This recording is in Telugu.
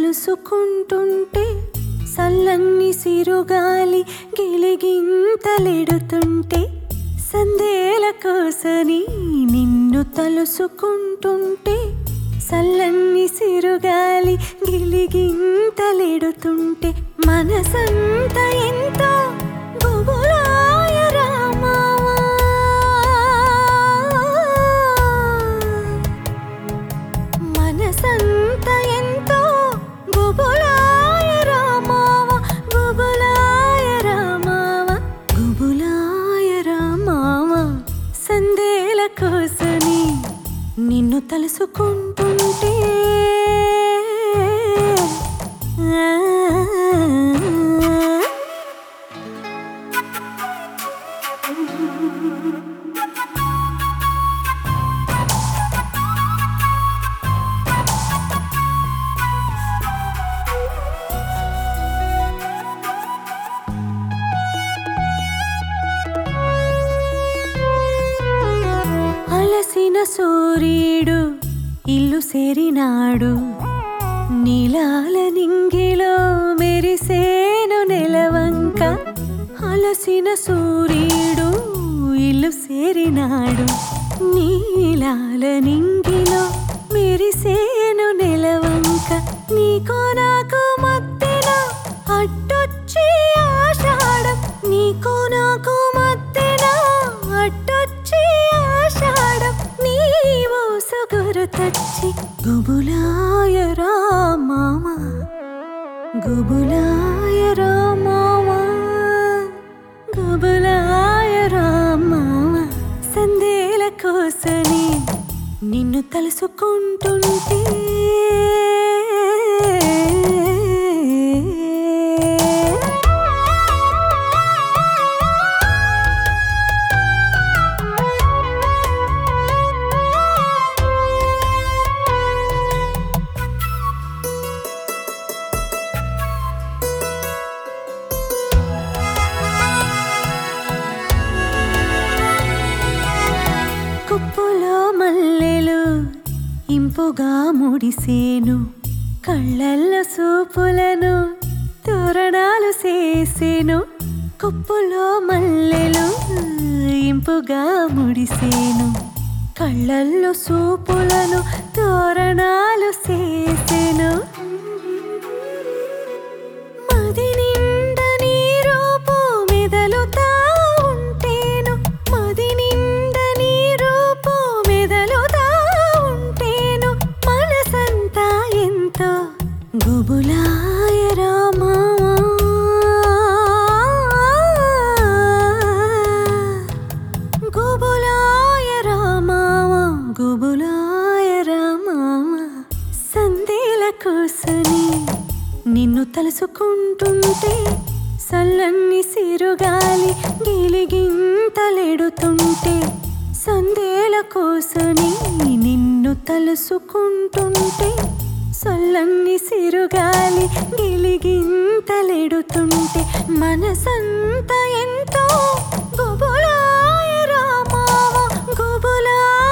తలుసుకుంటుంటే సల్లన్ని సిరుగాలి గిలిగింతలెడుతుంటే సందేల కోసని నిన్ను తలుసుకుంటుంటే సల్లన్ని సిరుగాలి గిలిగింతలెడుతుంటే మనసంత ఎంతో గుబులాయ రామావా మనసంత ఎంతో గుబులాయ రామావ గుబులాయ రామావ గుబులాయ రామావ సందేల కోసని నిన్ను తలుసుకుంటుంటే ఆ అలసిన సూర్యుడు ఇల్లు సేరినాడు నీలాల నింగిలో మెరిసేను నెలవంక అలసిన సూర్యుడు ఇల్లు సేరినాడు నీలాల నింగిలో మెరిసేను నెలవంక నీకో నాకు మధ్యలో అడ్డొచ్చి ఆషాఢం నీకో నాకు మధ్యలో అడ్డొచ్చి ఆషాఢం నీవు సుగురు తచ్చి గుబులాయ రామామ గుబులాయ రామామ గుబులాయ రామామ సందేల కోసని నిన్ను తలుసుకుంటుంటే కుప్పులో మల్లెలు ఇంపుగా ముడిసేను కళ్ళల్లో సూపులను తోరణాలు చేసేను కుప్పులో మల్లెలు ఇంపుగా ముడిసేను కళ్ళల్లో సూపులను తోరణాలు చేసేను మది నిండా నీ రూపు మెదలుతా ఉంటేను మది నిండా నీ రూపు మెదలుతా ఉంటేను మనసంతా ఎంతో గుబులాయ రామా గుబులాయ రామావ గుబులాయ రామావ సందేల కోసని నిన్ను తలుసుకుంటుంటే సల్లన్ని సిరుగాలి గిలిగింతలెడుతుంటే సందేల కోసని నిన్ను తలుసుకుంటుంటే సల్లన్ని సిరుగాలి గిలిగింతలెడుతుంటే మనసంత ఎంతో గుబులాయ రామావ గుబులాయ